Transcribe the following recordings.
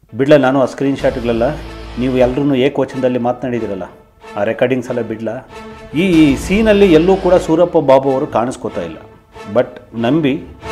ಬಿಡ್ಲ ನಾನು ಆ ಸ್ಕ್ರೀನ್ ಶಾಟ್ಗಳೆಲ್ಲ ನೀವು ಎಲ್ಲರೂ ಏಕವಚನದಲ್ಲಿ ಮಾತನಾಡಿದಿರಲ್ಲ ಆ ರೆಕಾರ್ಡಿಂಗ್ಸ್ ಎಲ್ಲ ಬಿಡ್ಲ ಈ ಸೀನಲ್ಲಿ ಎಲ್ಲೂ ಕೂಡ ಸೂರಪ್ಪ ಬಾಬು ಅವರು ಕಾಣಿಸ್ಕೋತಾ ಇಲ್ಲ ಬಟ್ ನಂಬಿ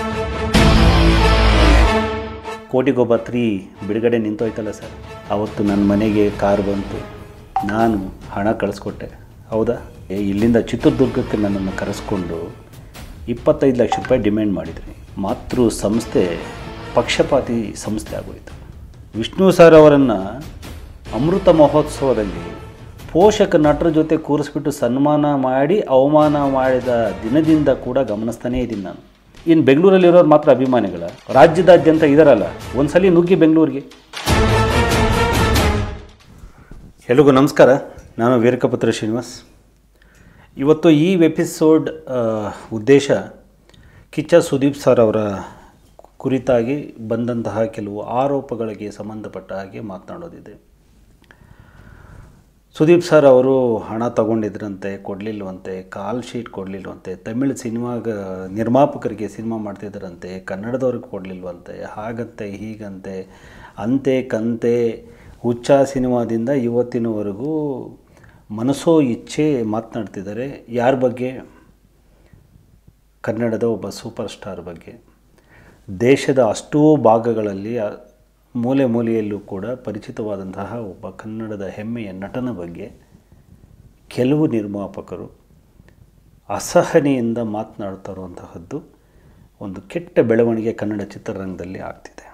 ಕೋಟಿಗೊಬ್ಬ ತ್ರೀ ಬಿಡುಗಡೆ ನಿಂತೋಯ್ತಲ್ಲ ಸರ್ ಅವತ್ತು ನನ್ನ ಮನೆಗೆ ಕಾರ್ ಬಂತು ನಾನು ಹಣ ಕಳಿಸ್ಕೊಟ್ಟೆ ಹೌದಾ ಏ, ಇಲ್ಲಿಂದ ಚಿತ್ರದುರ್ಗಕ್ಕೆ ನನ್ನನ್ನು ಕರೆಸ್ಕೊಂಡು ಇಪ್ಪತ್ತೈದು ಲಕ್ಷ ರೂಪಾಯಿ ಡಿಮ್ಯಾಂಡ್ ಮಾಡಿದ್ರಿ ಮಾತೃ ಸಂಸ್ಥೆ ಪಕ್ಷಪಾತಿ ಸಂಸ್ಥೆ ಆಗೋಯಿತು ವಿಷ್ಣು ಸರ್ ಅವರನ್ನು ಅಮೃತ ಮಹೋತ್ಸವದಲ್ಲಿ ಪೋಷಕ ನಟರ ಜೊತೆ ಕೂರಿಸ್ಬಿಟ್ಟು ಸನ್ಮಾನ ಮಾಡಿ ಅವಮಾನ ಮಾಡಿದ ದಿನದಿಂದ ಕೂಡ ಗಮನಿಸ್ತಾನೇ ಇದ್ದೀನಿ ನಾನು ಇನ್ನು ಬೆಂಗಳೂರಲ್ಲಿರೋರು ಮಾತ್ರ ಅಭಿಮಾನಿಗಳ ರಾಜ್ಯದಾದ್ಯಂತ ಇದಾರಲ್ಲ ಒಂದ್ಸಲಿ ನುಗ್ಗಿ ಬೆಂಗಳೂರಿಗೆ ಎಲ್ರಿಗೂ ನಮಸ್ಕಾರ ನಾನು ವೀರಕಪುತ್ರ ಶ್ರೀನಿವಾಸ್ ಇವತ್ತು ಈ ಎಪಿಸೋಡ್ ಆ, ಉದ್ದೇಶ ಕಿಚ್ಚ ಸುದೀಪ್ ಸರ್ ಅವರ ಕುರಿತಾಗಿ ಬಂದಂತಹ ಕೆಲವು ಆರೋಪಗಳಿಗೆ ಸಂಬಂಧಪಟ್ಟ ಹಾಗೆ ಮಾತನಾಡೋದಿದೆ ಸುದೀಪ್ ಸರ್ ಅವರು ಹಣ ತಗೊಂಡಿದ್ರಂತೆ ಕೊಡಲಿಲ್ವಂತೆ ಕಾಲ್ ಶೀಟ್ ಕೊಡಲಿಲ್ವಂತೆ ತಮಿಳ್ ಸಿನಿಮಾಗ ನಿರ್ಮಾಪಕರಿಗೆ ಸಿನಿಮಾ ಮಾಡ್ತಿದ್ದರಂತೆ ಕನ್ನಡದವ್ರಿಗೆ ಕೊಡಲಿಲ್ವಂತೆ ಹಾಗಂತೆ ಹೀಗಂತೆ ಅಂತೆ ಕಂತೆ ಹುಚ್ಚ ಸಿನಿಮಾದಿಂದ ಇವತ್ತಿನವರೆಗೂ ಮನಸ್ಸೋ ಇಚ್ಛೆ ಮಾತನಾಡ್ತಿದ್ದಾರೆ ಯಾರ ಬಗ್ಗೆ ಕನ್ನಡದ ಒಬ್ಬ ಸೂಪರ್ ಸ್ಟಾರ್ ಬಗ್ಗೆ ದೇಶದ ಅಷ್ಟೂ ಭಾಗಗಳಲ್ಲಿ ಆ ಮೂಲೆ ಮೂಲೆಯಲ್ಲೂ ಕೂಡ ಪರಿಚಿತವಾದಂತಹ ಒಬ್ಬ ಕನ್ನಡದ ಹೆಮ್ಮೆಯ ನಟನ ಬಗ್ಗೆ ಕೆಲವು ನಿರ್ಮಾಪಕರು ಅಸಹನೆಯಿಂದ ಮಾತನಾಡ್ತಾ ಇರುವಂತಹದ್ದು ಒಂದು ಕೆಟ್ಟ ಬೆಳವಣಿಗೆ ಕನ್ನಡ ಚಿತ್ರರಂಗದಲ್ಲಿ ಆಗ್ತಿದೆ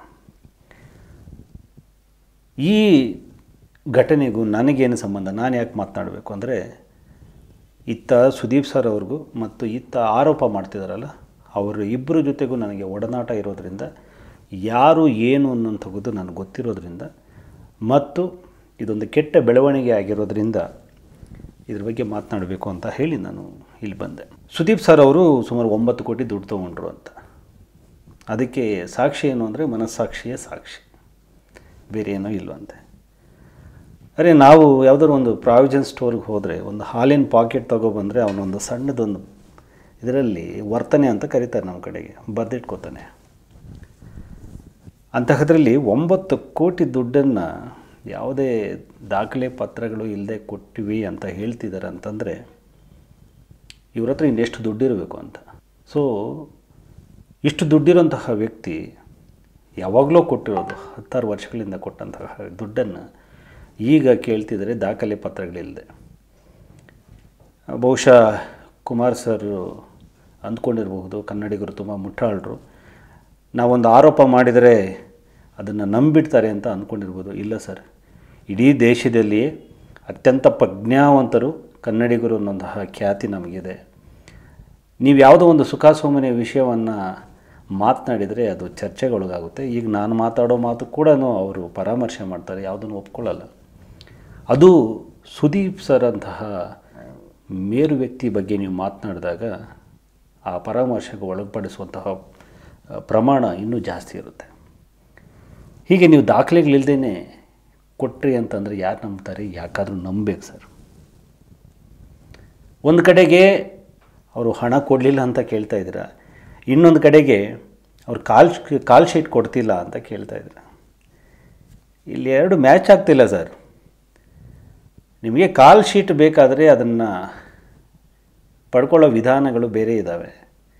ಈ ಘಟನೆಗೂ ನನಗೇನು ಸಂಬಂಧ ನಾನು ಯಾಕೆ ಮಾತನಾಡಬೇಕು ಅಂದರೆ ಇತ್ತ ಸುದೀಪ್ ಸರ್ ಅವ್ರಿಗೂ ಮತ್ತು ಇತ್ತ ಆರೋಪ ಮಾಡ್ತಿದ್ದಾರಲ್ಲ ಅವರು ಇಬ್ಬರ ಜೊತೆಗೂ ನನಗೆ ಒಡನಾಟ ಇರೋದರಿಂದ ಯಾರು ಏನು ಅನ್ನೋಂಥದ್ದು ನನಗೆ ಗೊತ್ತಿರೋದ್ರಿಂದ ಮತ್ತು ಇದೊಂದು ಕೆಟ್ಟ ಬೆಳವಣಿಗೆ ಆಗಿರೋದ್ರಿಂದ ಇದ್ರ ಬಗ್ಗೆ ಮಾತನಾಡಬೇಕು ಅಂತ ಹೇಳಿ ನಾನು ಇಲ್ಲಿ ಬಂದೆ ಸುದೀಪ್ ಸರ್ ಅವರು ಸುಮಾರು ಒಂಬತ್ತು ಕೋಟಿ ದುಡ್ಡು ತೊಗೊಂಡ್ರು ಅಂತ ಅದಕ್ಕೆ ಸಾಕ್ಷಿ ಏನು ಅಂದರೆ ಮನಸ್ಸಾಕ್ಷಿಯೇ ಸಾಕ್ಷಿ ಬೇರೆ ಏನೋ ಇಲ್ವಂತೆ ಅರೆ ನಾವು ಯಾವುದಾದ್ರು ಒಂದು ಪ್ರಾವಿಜನ್ ಸ್ಟೋರ್ಗೆ ಹೋದರೆ ಒಂದು ಹಾಲಿನ ಪಾಕೆಟ್ ತೊಗೊಬಂದರೆ ಅವನೊಂದು ಸಣ್ಣದೊಂದು ಇದರಲ್ಲಿ ವರ್ತನೆ ಅಂತ ಕರೀತಾರೆ ನಮ್ಮ ಕಡೆಗೆ ಬರೆದಿಟ್ಕೋತಾನೆ ಅಂತಹದ್ರಲ್ಲಿ ಒಂಬತ್ತು ಕೋಟಿ ದುಡ್ಡನ್ನು ಯಾವುದೇ ದಾಖಲೆ ಪತ್ರಗಳು ಇಲ್ಲದೆ ಕೊಟ್ಟಿವಿ ಅಂತ ಹೇಳ್ತಿದ್ದಾರೆ ಅಂತಂದರೆ ಇವ್ರ ಹತ್ರ ಇನ್ನೆಷ್ಟು ದುಡ್ಡಿರಬೇಕು ಅಂತ ಸೊ ಇಷ್ಟು ದುಡ್ಡಿರೋಂತಹ ವ್ಯಕ್ತಿ ಯಾವಾಗಲೂ ಕೊಟ್ಟಿರೋದು ಹತ್ತಾರು ವರ್ಷಗಳಿಂದ ಕೊಟ್ಟಂತಹ ದುಡ್ಡನ್ನು ಈಗ ಕೇಳ್ತಿದ್ದಾರೆ ದಾಖಲೆ ಪತ್ರಗಳಿಲ್ಲದೆ ಬಹುಶಃ ಕುಮಾರ್ ಸರ್ ಅಂದ್ಕೊಂಡಿರಬಹುದು ಕನ್ನಡಿಗರು ತುಂಬ ಮುಟ್ಟಾಳರು ನಾವೊಂದು ಆರೋಪ ಮಾಡಿದರೆ ಅದನ್ನು ನಂಬಿಡ್ತಾರೆ ಅಂತ ಅಂದ್ಕೊಂಡಿರ್ಬೋದು ಇಲ್ಲ ಸರ್ ಇಡೀ ದೇಶದಲ್ಲಿಯೇ ಅತ್ಯಂತ ಪ್ರಜ್ಞಾವಂತರು ಕನ್ನಡಿಗರು ಅನ್ನೋಂತಹ ಖ್ಯಾತಿ ನಮಗಿದೆ ನೀವು ಯಾವುದೋ ಒಂದು ಸುಖಾಸೋಮನೆ ವಿಷಯವನ್ನು ಮಾತನಾಡಿದರೆ ಅದು ಚರ್ಚೆಗೊಳಗಾಗುತ್ತೆ ಈಗ ನಾನು ಮಾತಾಡೋ ಮಾತು ಕೂಡ ಅವರು ಪರಾಮರ್ಶೆ ಮಾಡ್ತಾರೆ ಯಾವುದನ್ನು ಒಪ್ಕೊಳ್ಳಲ್ಲ ಅದು ಸುದೀಪ್ ಸರ್ ಅಂತಹ ಮೇರು ವ್ಯಕ್ತಿ ಬಗ್ಗೆ ನೀವು ಮಾತನಾಡಿದಾಗ ಆ ಪರಾಮರ್ಶೆಗೆ ಒಳಪಡಿಸುವಂತಹ ಆ, ಪ್ರಮಾಣ ಇನ್ನೂ ಜಾಸ್ತಿ ಇರುತ್ತೆ ಹೀಗೆ ನೀವು ದಾಖಲೆಗಳಿಲ್ಲದೇ ಕೊಟ್ರಿ ಅಂತಂದರೆ ಯಾರು ನಂಬ್ತಾರೆ ಯಾಕಾದರೂ ನಂಬಬೇಕು ಸರ್ ಒಂದು ಕಡೆಗೆ ಅವರು ಹಣ ಕೊಡಲಿಲ್ಲ ಅಂತ ಕೇಳ್ತಾ ಇದ್ದೀರಾ ಇನ್ನೊಂದು ಕಡೆಗೆ ಅವ್ರು ಕಾಲ್ ಕಾಲ್ ಶೀಟ್ ಕೊಡ್ತಿಲ್ಲ ಅಂತ ಕೇಳ್ತಾ ಇದ್ದೀರಾ ಇಲ್ಲಿ ಎರಡು ಮ್ಯಾಚ್ ಆಗ್ತಿಲ್ಲ ಸರ್ ನಿಮಗೆ ಕಾಲ್ ಶೀಟ್ ಬೇಕಾದರೆ ಅದನ್ನು ಪಡ್ಕೊಳ್ಳೋ ವಿಧಾನಗಳು ಬೇರೆ ಇದ್ದಾವೆ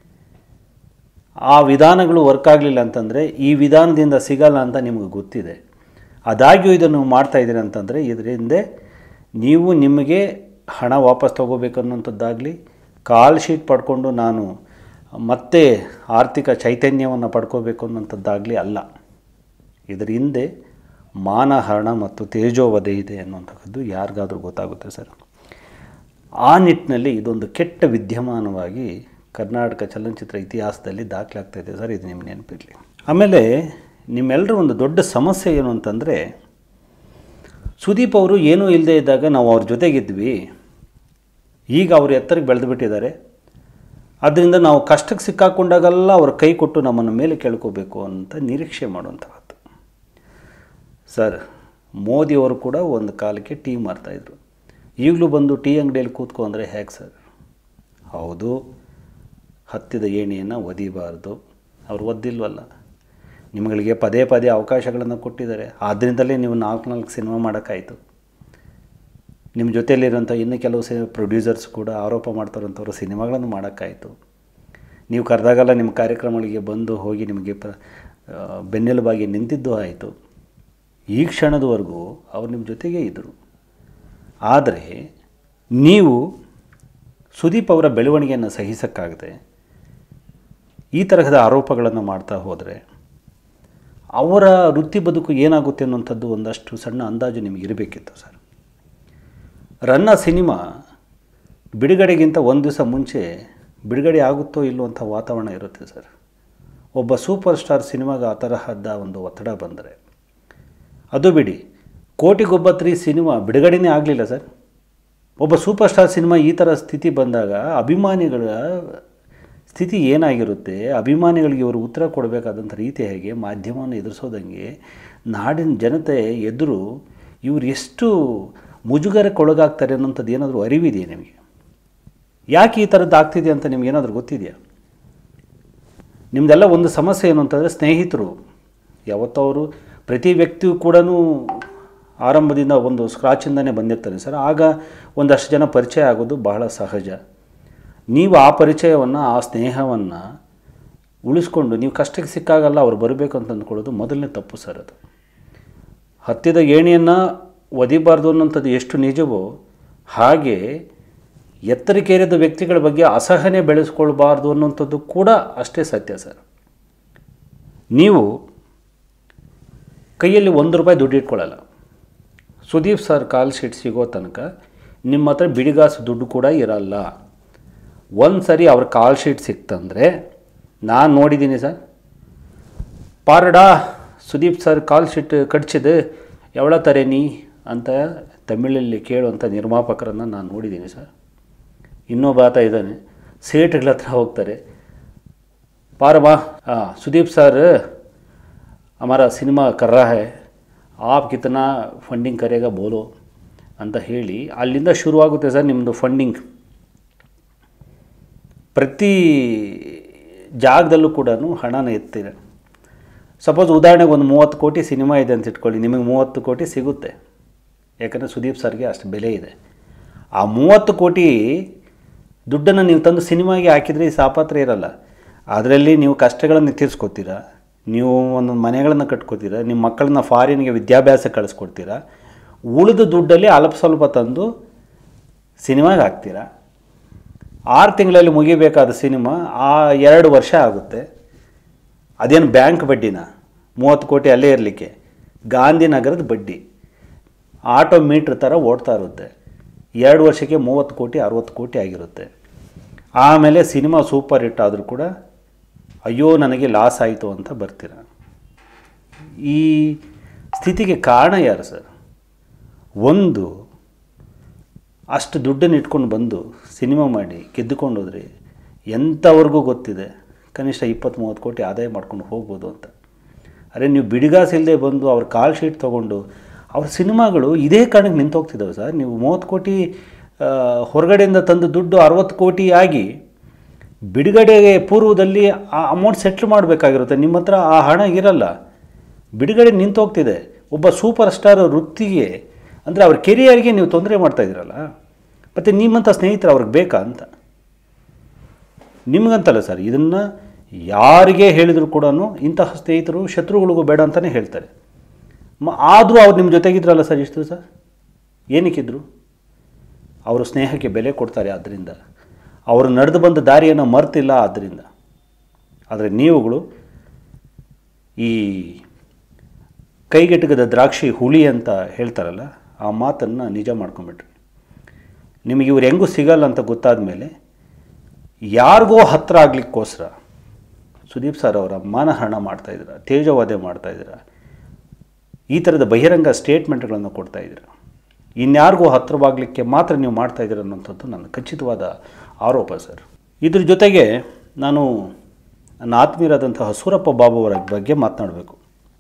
ಆ ವಿಧಾನಗಳು ವರ್ಕ್ ಆಗಲಿಲ್ಲ ಅಂತಂದರೆ ಈ ವಿಧಾನದಿಂದ ಸಿಗಲ್ಲ ಅಂತ ನಿಮಗೆ ಗೊತ್ತಿದೆ ಆದಾಗ್ಯೂ ಇದನ್ನು ಮಾಡ್ತಾ ಇದ್ದೀರಿ ಅಂತಂದರೆ ಇದರಿಂದ ನೀವು ನಿಮಗೆ ಹಣ ವಾಪಸ್ ತೊಗೋಬೇಕು ಅನ್ನೋಂಥದ್ದಾಗಲಿ ಕಾಲ್ ಶೀಟ್ ಪಡ್ಕೊಂಡು ನಾನು ಮತ್ತೆ ಆರ್ಥಿಕ ಚೈತನ್ಯವನ್ನು ಪಡ್ಕೋಬೇಕು ಅನ್ನೋಂಥದ್ದಾಗಲಿ ಅಲ್ಲ ಇದರ ಹಿಂದೆ ಮಾನಹರಣ ಮತ್ತು ತೇಜೋವಧೆ ಇದೆ ಅನ್ನುವಂಥದ್ದು ಯಾರಿಗಾದರೂ ಗೊತ್ತಾಗುತ್ತೆ ಸರ್ ಆ ನಿಟ್ಟಿನಲ್ಲಿ ಇದೊಂದು ಕೆಟ್ಟ ವಿದ್ಯಮಾನವಾಗಿ ಕರ್ನಾಟಕ ಚಲನಚಿತ್ರ ಇತಿಹಾಸದಲ್ಲಿ ದಾಖಲಾಗ್ತಾ ಇದೆ ಸರ್ ಇದು ನಿಮ್ಮ ನೆನಪಿರಲಿ ಆಮೇಲೆ ನಿಮ್ಮೆಲ್ಲರ ಒಂದು ದೊಡ್ಡ ಸಮಸ್ಯೆ ಏನು ಅಂತಂದರೆ ಸುದೀಪ್ ಅವರು ಏನೂ ಇಲ್ಲದೆ ಇದ್ದಾಗ ನಾವು ಅವ್ರ ಜೊತೆಗಿದ್ವಿ ಈಗ ಅವರು ಎತ್ತರಕ್ಕೆ ಬೆಳೆದು ಬಿಟ್ಟಿದ್ದಾರೆ ಆದ್ದರಿಂದ ನಾವು ಕಷ್ಟಕ್ಕೆ ಸಿಕ್ಕಾಕೊಂಡಾಗೆಲ್ಲ ಅವ್ರ ಕೈ ಕೊಟ್ಟು ನಮ್ಮನ್ನು ಮೇಲೆ ಕೇಳ್ಕೋಬೇಕು ಅಂತ ನಿರೀಕ್ಷೆ ಮಾಡುವಂಥದ್ದು ಸರ್ ಮೋದಿಯವರು ಕೂಡ ಒಂದು ಕಾಲಕ್ಕೆ ಟೀ ಮಾರ್ತಾಯಿದ್ರು ಈಗಲೂ ಬಂದು ಟೀ ಅಂಗಡಿಯಲ್ಲಿ ಕೂತ್ಕೊ ಅಂದರೆ ಹೇಗೆ ಸರ್ ಹೌದು ಹತ್ತಿದ ಏಣಿಯನ್ನು ಒದಿಬಾರ್ದು ಅವ್ರು ಒದ್ದಿಲ್ವಲ್ಲ ನಿಮಗೆ ಪದೇ ಪದೇ ಅವಕಾಶಗಳನ್ನು ಕೊಟ್ಟಿದ್ದಾರೆ ಆದ್ದರಿಂದಲೇ ನೀವು ನಾಲ್ಕು ನಾಲ್ಕು ಸಿನಿಮಾ ಮಾಡೋಕ್ಕಾಯಿತು ನಿಮ್ಮ ಜೊತೆಯಲ್ಲಿರೋಂಥ ಇನ್ನು ಕೆಲವು ಸಿ ಪ್ರೊಡ್ಯೂಸರ್ಸ್ ಕೂಡ ಆರೋಪ ಮಾಡ್ತಾರಂಥವ್ರು ಸಿನಿಮಾಗಳನ್ನು ಮಾಡೋಕ್ಕಾಯಿತು ನೀವು ಕರೆದಾಗೆಲ್ಲ ನಿಮ್ಮ ಕಾರ್ಯಕ್ರಮಗಳಿಗೆ ಬಂದು ಹೋಗಿ ನಿಮಗೆ ಪ್ರ ಆ, ಬೆನ್ನೆಲುಬಾಗಿ ನಿಂತಿದ್ದು ಆಯಿತು ಈ ಕ್ಷಣದವರೆಗೂ ಅವ್ರು ನಿಮ್ಮ ಜೊತೆಗೇ ಇದ್ದರು ಆದರೆ ನೀವು ಸುದೀಪ್ ಅವರ ಬೆಳವಣಿಗೆಯನ್ನು ಸಹಿಸೋಕ್ಕಾಗದೆ ಈ ತರಹದ ಆರೋಪಗಳನ್ನು ಮಾಡ್ತಾ ಹೋದರೆ ಅವರ ವೃತ್ತಿ ಬದುಕು ಏನಾಗುತ್ತೆ ಅನ್ನುವಂಥದ್ದು ಒಂದಷ್ಟು ಸಣ್ಣ ಅಂದಾಜು ನಿಮಗೆ ಇರಬೇಕಿತ್ತು ಸರ್ ರನ್ನ ಸಿನಿಮಾ ಬಿಡುಗಡೆಗಿಂತ ಒಂದು ದಿವಸ ಮುಂಚೆ ಬಿಡುಗಡೆ ಆಗುತ್ತೋ ಇಲ್ಲೋ ಅಂತ ವಾತಾವರಣ ಇರುತ್ತೆ ಸರ್ ಒಬ್ಬ ಸೂಪರ್ ಸ್ಟಾರ್ ಸಿನಿಮಾಗೆ ಆ ತರಹದ ಒಂದು ಒತ್ತಡ ಬಂದರೆ ಅದು ಬಿಡಿ ಕೋಟಿಗೊಬ್ಬ ತ್ರೀ ಸಿನಿಮಾ ಬಿಡುಗಡೆನೇ ಆಗಲಿಲ್ಲ ಸರ್ ಒಬ್ಬ ಸೂಪರ್ ಸ್ಟಾರ್ ಸಿನಿಮಾ ಈ ಥರ ಸ್ಥಿತಿ ಬಂದಾಗ ಅಭಿಮಾನಿಗಳ ಸ್ಥಿತಿ ಏನಾಗಿರುತ್ತೆ ಅಭಿಮಾನಿಗಳಿಗೆ ಇವರು ಉತ್ತರ ಕೊಡಬೇಕಾದಂಥ ರೀತಿ ಹೇಗೆ ಮಾಧ್ಯಮವನ್ನು ಎದುರಿಸೋದಂಗೆ ನಾಡಿನ ಜನತೆ ಎದುರು ಇವರು ಎಷ್ಟು ಮುಜುಗರಕ್ಕೊಳಗಾಗ್ತಾರೆ ಅನ್ನೋಂಥದ್ದು ಏನಾದರೂ ಅರಿವಿದೆಯಾ ನಿಮಗೆ ಯಾಕೆ ಈ ಥರದ್ದು ಆಗ್ತಿದೆ ಅಂತ ನಿಮ್ಗೆ ಏನಾದರೂ ಗೊತ್ತಿದೆಯಾ ನಿಮ್ಮದೆಲ್ಲ ಒಂದು ಸಮಸ್ಯೆ ಏನು ಅಂತಂದರೆ ಸ್ನೇಹಿತರು ಯಾವತ್ತವರು ಪ್ರತಿ ವ್ಯಕ್ತಿಯು ಕೂಡ ಆರಂಭದಿಂದ ಒಂದು ಸ್ಕ್ರಾಚಿಂದನೇ ಬಂದಿರ್ತಾರೆ ಸರ್ ಆಗ ಒಂದಷ್ಟು ಜನ ಪರಿಚಯ ಆಗೋದು ಬಹಳ ಸಹಜ ನೀವು ಆ ಪರಿಚಯವನ್ನು ಆ ಸ್ನೇಹವನ್ನು ಉಳಿಸ್ಕೊಂಡು ನೀವು ಕಷ್ಟಕ್ಕೆ ಸಿಕ್ಕಾಗಲ್ಲ ಅವ್ರು ಬರಬೇಕು ಅಂತ ಅಂದ್ಕೊಳ್ಳೋದು ಮೊದಲನೇ ತಪ್ಪು ಸರ್ ಅದು ಹತ್ತಿದ ಏಣಿಯನ್ನು ಒದಿಬಾರ್ದು ಅನ್ನೋಂಥದ್ದು ಎಷ್ಟು ನಿಜವೋ ಹಾಗೆ ಎತ್ತರಿಕೇರಿದ ವ್ಯಕ್ತಿಗಳ ಬಗ್ಗೆ ಅಸಹನೆ ಬೆಳೆಸ್ಕೊಳ್ಬಾರ್ದು ಅನ್ನೋಂಥದ್ದು ಕೂಡ ಅಷ್ಟೇ ಸತ್ಯ ಸರ್ ನೀವು ಕೈಯಲ್ಲಿ ಒಂದು ರೂಪಾಯಿ ದುಡ್ಡು ಇಟ್ಕೊಳ್ಳಲ್ಲ ಸುದೀಪ್ ಸರ್ ಕಾಲ್ ಶೀಟ್ ಸಿಗೋ ತನಕ ನಿಮ್ಮ ಹತ್ರ ಬಿಡಿಗಾಸು ದುಡ್ಡು ಕೂಡ ಇರಲ್ಲ ಒಂದು ಸರಿ ಅವ್ರ ಕಾಲ್ ಶೀಟ್ ಸಿಕ್ತಂದರೆ ನಾನು ನೋಡಿದ್ದೀನಿ ಸರ್ ಪಾರಡಾ ಸುದೀಪ್ ಸರ್ ಕಾಲ್ ಶೀಟ್ ಕಡ್ಚಿದೆ ಎವಳ ತಾರೆ ನೀ ಅಂತ ತಮಿಳಲ್ಲಿ ಕೇಳುವಂಥ ನಿರ್ಮಾಪಕರನ್ನು ನಾನು ನೋಡಿದ್ದೀನಿ ಸರ್ ಇನ್ನೊಬ್ಬ ಆತ ಇದ್ದಾನೆ ಸೇಟ್ಗಳ ಹತ್ರ ಹೋಗ್ತಾರೆ ಪಾರಮ್ಮ ಹಾಂ ಸುದೀಪ್ ಸರ್ हमारा सिनेमा कर रहा है आप कितना ಫಂಡಿಂಗ್ ಕರೆಗ ಬೋಲೋ ಅಂತ ಹೇಳಿ ಅಲ್ಲಿಂದ ಶುರುವಾಗುತ್ತೆ ಸರ್ ನಿಮ್ಮದು ಫಂಡಿಂಗ್ ಪ್ರತಿ ಜಾಗದಲ್ಲೂ ಕೂಡ ಹಣನ ಎತ್ತಿದೆ ಸಪೋಸ್ ಉದಾಹರಣೆಗೆ ಒಂದು ಮೂವತ್ತು ಕೋಟಿ ಸಿನಿಮಾ ಇದೆ ಅಂತ ಇಟ್ಕೊಳ್ಳಿ ನಿಮಗೆ ಮೂವತ್ತು ಕೋಟಿ ಸಿಗುತ್ತೆ ಯಾಕಂದರೆ ಸುದೀಪ್ ಸರ್ಗೆ ಅಷ್ಟು ಬೆಲೆ ಇದೆ ಆ ಮೂವತ್ತು ಕೋಟಿ ದುಡ್ಡನ್ನು ನೀವು ತಂದು ಸಿನಿಮಾಗೆ ಹಾಕಿದರೆ ಈ ಸಾಪಾತ್ರ ಇರಲ್ಲ ಅದರಲ್ಲಿ ನೀವು ಕಷ್ಟಗಳನ್ನು ತೀರಿಸ್ಕೊತೀರಾ ನೀವು ಒಂದು ಮನೆಗಳನ್ನು ಕಟ್ಕೋತೀರಾ ನಿಮ್ಮ ಮಕ್ಕಳನ್ನ ಫಾರಿನ್ಗೆ ವಿದ್ಯಾಭ್ಯಾಸ ಕಳಿಸ್ಕೊಡ್ತೀರಾ ಉಳಿದ ದುಡ್ಡಲ್ಲಿ ಅಲ್ಪ ಸ್ವಲ್ಪ ತಂದು ಸಿನಿಮಾಗೆ ಹಾಕ್ತೀರಾ ಆರು ತಿಂಗಳಲ್ಲಿ ಮುಗಿಬೇಕಾದ ಸಿನಿಮಾ ಆ ಎರಡು ವರ್ಷ ಆಗುತ್ತೆ ಅದೇನು ಬ್ಯಾಂಕ್ ಬಡ್ಡಿನ ಮೂವತ್ತು ಕೋಟಿ ಅಲ್ಲೇ ಇರಲಿಕ್ಕೆ ಗಾಂಧಿನಗರದ ಬಡ್ಡಿ ಆಟೋ ಮೀಟ್ರ್ ಥರ ಓಡ್ತಾ ಇರುತ್ತೆ ಎರಡು ವರ್ಷಕ್ಕೆ ಮೂವತ್ತು ಕೋಟಿ ಅರುವತ್ತು ಕೋಟಿ ಆಗಿರುತ್ತೆ ಆಮೇಲೆ ಸಿನಿಮಾ ಸೂಪರ್ ಹಿಟ್ ಆದರೂ ಕೂಡ ಅಯ್ಯೋ ನನಗೆ ಲಾಸ್ ಆಯಿತು ಅಂತ ಬರ್ತೀರ ಈ ಸ್ಥಿತಿಗೆ ಕಾರಣ ಯಾರು ಸರ್ ಒಂದು ಅಷ್ಟು ದುಡ್ಡನ್ನು ಇಟ್ಕೊಂಡು ಬಂದು ಸಿನಿಮಾ ಮಾಡಿ ಗೆದ್ದುಕೊಂಡು ಹೋದ್ರೆ ಎಂಥವ್ರಿಗೂ ಗೊತ್ತಿದೆ ಕನಿಷ್ಠ ಇಪ್ಪತ್ತು ಮೂವತ್ತು ಕೋಟಿ ಆದಾಯ ಮಾಡ್ಕೊಂಡು ಹೋಗ್ಬೋದು ಅಂತ ಅರೆ ನೀವು ಬಿಡಿಗಾಸ್ ಇಲ್ಲದೆ ಬಂದು ಅವ್ರ ಕಾಲ್ ಶೀಟ್ ತೊಗೊಂಡು ಅವ್ರ ಸಿನಿಮಾಗಳು ಇದೇ ಕಾರಣಕ್ಕೆ ನಿಂತು ಹೋಗ್ತಿದ್ದಾವೆ ಸರ್ ನೀವು ಮೂವತ್ತು ಕೋಟಿ ಆ, ಹೊರಗಡೆಯಿಂದ ತಂದು ದುಡ್ಡು ಅರವತ್ತು ಕೋಟಿ ಆಗಿ ಬಿಡುಗಡೆಗೆ ಪೂರ್ವದಲ್ಲಿ ಆ ಅಮೌಂಟ್ ಸೆಟ್ಲ್ ಮಾಡಬೇಕಾಗಿರುತ್ತೆ ನಿಮ್ಮ ಹತ್ರ ಆ ಹಣ ಇರಲ್ಲ ಬಿಡುಗಡೆ ನಿಂತು ಹೋಗ್ತಿದೆ ಒಬ್ಬ ಸೂಪರ್ ಸ್ಟಾರ್ ವೃತ್ತಿಗೆ ಅಂದರೆ ಅವ್ರ ಕೆರಿಯರ್ಗೆ ನೀವು ತೊಂದರೆ ಮಾಡ್ತಾ ಇದ್ದೀರಲ್ಲ ಮತ್ತು ನಿಮ್ಮಂಥ ಸ್ನೇಹಿತರು ಅವ್ರಿಗೆ ಬೇಕಾ ಅಂತ ನಿಮಗಂತಲ್ಲ ಸರ್ ಇದನ್ನು ಯಾರಿಗೆ ಹೇಳಿದರೂ ಕೂಡ ಇಂತಹ ಸ್ನೇಹಿತರು ಶತ್ರುಗಳಿಗೂ ಬೇಡ ಅಂತಲೇ ಹೇಳ್ತಾರೆ ಮ ಆದರೂ ಅವ್ರು ನಿಮ್ಮ ಜೊತೆಗಿದ್ರಲ್ಲ ಸರ್ ಇಷ್ಟು ದಿವಸ ಏನಕ್ಕಿದ್ರು ಅವರು ಸ್ನೇಹಕ್ಕೆ ಬೆಲೆ ಕೊಡ್ತಾರೆ ಆದ್ದರಿಂದ ಅವರು ನಡೆದು ಬಂದ ದಾರಿಯನ್ನು ಮರ್ತಿಲ್ಲ ಆದ್ದರಿಂದ ಆದರೆ ನೀವುಗಳು ಈ ಕೈಗೆಟಕದ ದ್ರಾಕ್ಷಿ ಹುಳಿ ಅಂತ ಹೇಳ್ತಾರಲ್ಲ ಆ ಮಾತನ್ನು ನಿಜ ಮಾಡ್ಕೊಂಬಿಟ್ರಿ ನಿಮಗೆ ಇವ್ರು ಹೆಂಗೂ ಸಿಗಲ್ಲ ಅಂತ ಗೊತ್ತಾದ ಮೇಲೆ ಯಾರಿಗೋ ಹತ್ತಿರ ಆಗಲಿಕ್ಕೋಸ್ಕರ ಸುದೀಪ್ ಸರ್ ಅವರ ಮಾನಹರಣ ಮಾಡ್ತಾಯಿದ್ದೀರ ತೇಜೋವಧೆ ಮಾಡ್ತಾಯಿದ್ದೀರ ಈ ಥರದ ಬಹಿರಂಗ ಸ್ಟೇಟ್ಮೆಂಟ್ಗಳನ್ನು ಕೊಡ್ತಾ ಇದ್ದೀರ ಇನ್ಯಾರಿಗೂ ಹತ್ತಿರವಾಗಲಿಕ್ಕೆ ಮಾತ್ರ ನೀವು ಮಾಡ್ತಾ ಇದ್ದೀರ ಅನ್ನೋಂಥದ್ದು ನನ್ನ ಖಚಿತವಾದ ಆರೋಪ ಸರ್ ಇದ್ರ ಜೊತೆಗೆ ನಾನು ನನ್ನ ಆತ್ಮೀಯರಾದಂತಹ ಸೂರಪ್ಪ ಬಾಬು ಅವರ ಬಗ್ಗೆ ಮಾತನಾಡಬೇಕು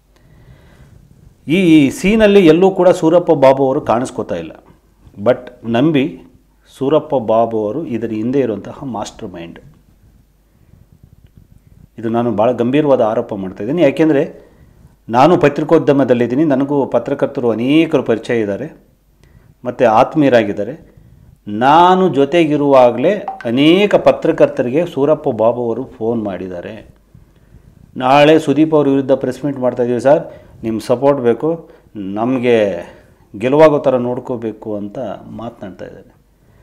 ಈ ಸೀನಲ್ಲಿ ಎಲ್ಲೂ ಕೂಡ ಸೂರಪ್ಪ ಬಾಬು ಅವರು ಕಾಣಿಸ್ಕೋತಾ ಇಲ್ಲ ಬಟ್ ನಂಬಿ ಸೂರಪ್ಪ ಬಾಬು ಅವರು ಇದರ ಹಿಂದೆ ಇರುವಂತಹ ಮಾಸ್ಟರ್ ಮೈಂಡ್ ಇದು ನಾನು ಭಾಳ ಗಂಭೀರವಾದ ಆರೋಪ ಮಾಡ್ತಾಯಿದ್ದೀನಿ ಯಾಕೆಂದರೆ ನಾನು ಪತ್ರಿಕೋದ್ಯಮದಲ್ಲಿದ್ದೀನಿ ನನಗೂ ಪತ್ರಕರ್ತರು ಅನೇಕರು ಪರಿಚಯ ಇದ್ದಾರೆ ಮತ್ತು ಆತ್ಮೀಯರಾಗಿದ್ದಾರೆ ನಾನು ಜೊತೆಗಿರುವಾಗಲೇ ಅನೇಕ ಪತ್ರಕರ್ತರಿಗೆ ಸೂರಪ್ಪ ಬಾಬು ಅವರು ಫೋನ್ ಮಾಡಿದ್ದಾರೆ ನಾಳೆ ಸುದೀಪ್ ಅವ್ರ ವಿರುದ್ಧ ಪ್ರೆಸ್ ಮೀಟ್ ಮಾಡ್ತಾಯಿದ್ದೀವಿ ಸರ್ ನಿಮ್ಮ ಸಪೋರ್ಟ್ ಬೇಕು ನಮಗೆ ಗೆಲುವಾಗೋ ಥರ ನೋಡ್ಕೋಬೇಕು ಅಂತ ಮಾತನಾಡ್ತಾ ಇದ್ದಾರೆ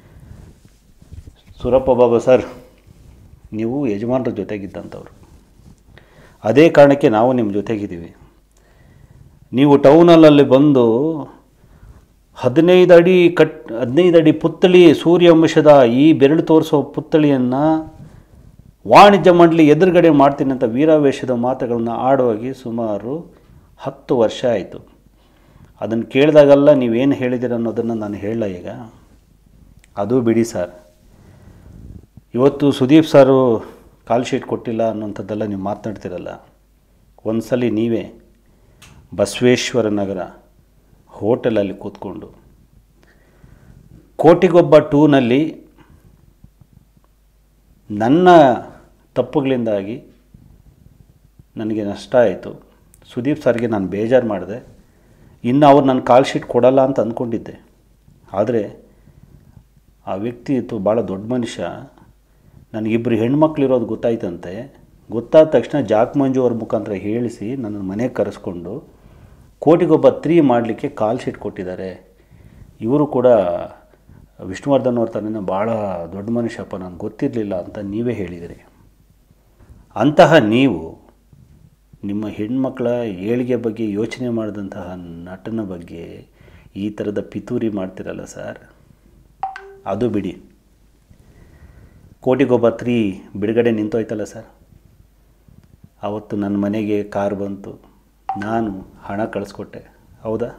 ಸೂರಪ್ಪ ಬಾಬಾ ಸರ್ ನೀವು ಯಜಮಾನರ ಜೊತೆಗಿದ್ದಂಥವ್ರು ಅದೇ ಕಾರಣಕ್ಕೆ ನಾವು ನಿಮ್ಮ ಜೊತೆಗಿದ್ದೀವಿ ನೀವು ಟೌನಲ್ಲಿ ಬಂದು ಹದಿನೈದು ಅಡಿ ಕಟ್ ಹದಿನೈದು ಅಡಿ ಪುತ್ಥಳಿ ಸೂರ್ಯವಂಶದ ಈ ಬೆರಳು ತೋರಿಸೋ ಪುತ್ಥಳಿಯನ್ನು ವಾಣಿಜ್ಯ ಮಂಡಳಿ ಎದುರುಗಡೆ ಮಾಡ್ತೀನಿ ಅಂತ ವೀರಾವೇಶದ ಮಾತುಗಳನ್ನ ಆಡುವಾಗಿ ಸುಮಾರು ಹತ್ತು ವರ್ಷ ಆಯಿತು ಅದನ್ನು ಕೇಳಿದಾಗೆಲ್ಲ ನೀವೇನು ಹೇಳಿದ್ದೀರ ಅನ್ನೋದನ್ನು ನಾನು ಹೇಳಲ್ಲ ಈಗ ಅದು ಬಿಡಿ ಸರ್ ಇವತ್ತು ಸುದೀಪ್ ಸಾರು ಕಾಲ್ ಶೀಟ್ ಕೊಟ್ಟಿಲ್ಲ ಅನ್ನೋಂಥದ್ದೆಲ್ಲ ನೀವು ಮಾತನಾಡ್ತಿರಲ್ಲ ಒಂದ್ಸಲಿ ನೀವೇ ಬಸವೇಶ್ವರ ನಗರ ಹೋಟೆಲಲ್ಲಿ ಕೂತ್ಕೊಂಡು ಕೋಟಿಗೊಬ್ಬ ಟೂನಲ್ಲಿ ನನ್ನ ತಪ್ಪುಗಳಿಂದಾಗಿ ನನಗೆ ನಷ್ಟ ಆಯಿತು ಸುದೀಪ್ ಸರ್ಗೆ ನಾನು ಬೇಜಾರು ಮಾಡಿದೆ ಇನ್ನು ಅವ್ರು ನನ್ನ ಕಾಲ್ ಶೀಟ್ ಕೊಡಲ್ಲ ಅಂತ ಅಂದ್ಕೊಂಡಿದ್ದೆ ಆದರೆ ಆ ವ್ಯಕ್ತಿ ಇತ್ತು ಭಾಳ ದೊಡ್ಡ ಮನುಷ್ಯ ನನಗಿಬ್ಬರು ಹೆಣ್ಮಕ್ಳಿರೋದು ಗೊತ್ತಾಯ್ತಂತೆ ಗೊತ್ತಾದ ತಕ್ಷಣ ಜಾಕ್ ಮಂಜು ಅವ್ರ ಮುಖಾಂತರ ಹೇಳಿಸಿ ನನ್ನ ಮನೆಗೆ ಕರೆಸ್ಕೊಂಡು ಕೋಟಿಗೊಬ್ಬ ತ್ರೀ ಮಾಡಲಿಕ್ಕೆ ಕಾಲ್ ಶೀಟ್ ಕೊಟ್ಟಿದ್ದಾರೆ ಇವರು ಕೂಡ ವಿಷ್ಣುವರ್ಧನ್ ಅವ್ರ ಥರನೇ ಭಾಳ ದೊಡ್ಡ ಮನುಷ್ಯಪ್ಪ ನನಗೆ ಗೊತ್ತಿರಲಿಲ್ಲ ಅಂತ ನೀವೇ ಹೇಳಿದಿರಿ ಅಂತಹ ನೀವು ನಿಮ್ಮ ಹೆಣ್ಮಕ್ಳ ಏಳಿಗೆ ಬಗ್ಗೆ ಯೋಚನೆ ಮಾಡಿದಂತಹ ನಟನ ಬಗ್ಗೆ ಈ ಥರದ ಪಿತೂರಿ ಮಾಡ್ತಿರಲ್ಲ ಸರ್ ಅದು ಬಿಡಿ ಕೋಟಿಗೊಬ್ಬ ತ್ರೀ ಬಿಡುಗಡೆ ನಿಂತೋಯ್ತಲ್ಲ ಸರ್ ಆವತ್ತು ನನ್ನ ಮನೆಗೆ ಕಾರ್ ಬಂತು ನಾನು ಹಣ ಕಳಿಸ್ಕೊಟ್ಟೆ ಹೌದಾ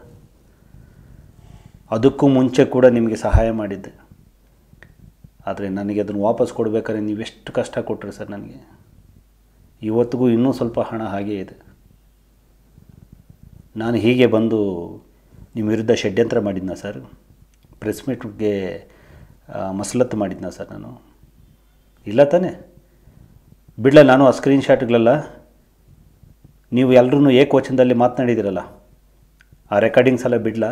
ಅದಕ್ಕೂ ಮುಂಚೆ ಕೂಡ ನಿಮಗೆ ಸಹಾಯ ಮಾಡಿದ್ದೆ ಆದರೆ ನನಗೆ ಅದನ್ನು ವಾಪಸ್ ಕೊಡಬೇಕಾದ್ರೆ ನೀವೆಷ್ಟು ಕಷ್ಟ ಕೊಟ್ಟರು ಸರ್ ನನಗೆ ಇವತ್ತಿಗೂ ಇನ್ನೂ ಸ್ವಲ್ಪ ಹಣ ಹಾಗೇ ಇದೆ ನಾನು ಹೀಗೆ ಬಂದು ನಿಮ್ಮ ವಿರುದ್ಧ ಷಡ್ಯಂತ್ರ ಮಾಡಿದ್ನ ಸರ್ ಪ್ರೆಸ್ ಮೀಟ್ಗೆ ಮಸಲತ್ತು ಮಾಡಿದ್ನ ಸರ್ ನಾನು ಇಲ್ಲ ತಾನೇ ಬಿಡಲ ನಾನು ಆ ಸ್ಕ್ರೀನ್ ಶಾಟ್ಗಳೆಲ್ಲ ನೀವು ಎಲ್ಲರೂ ಏಕವಚನದಲ್ಲಿ ಮಾತನಾಡಿದಿರಲ್ಲ ಆ ರೆಕಾರ್ಡಿಂಗ್ಸ್ ಎಲ್ಲ ಬಿಡಲಾ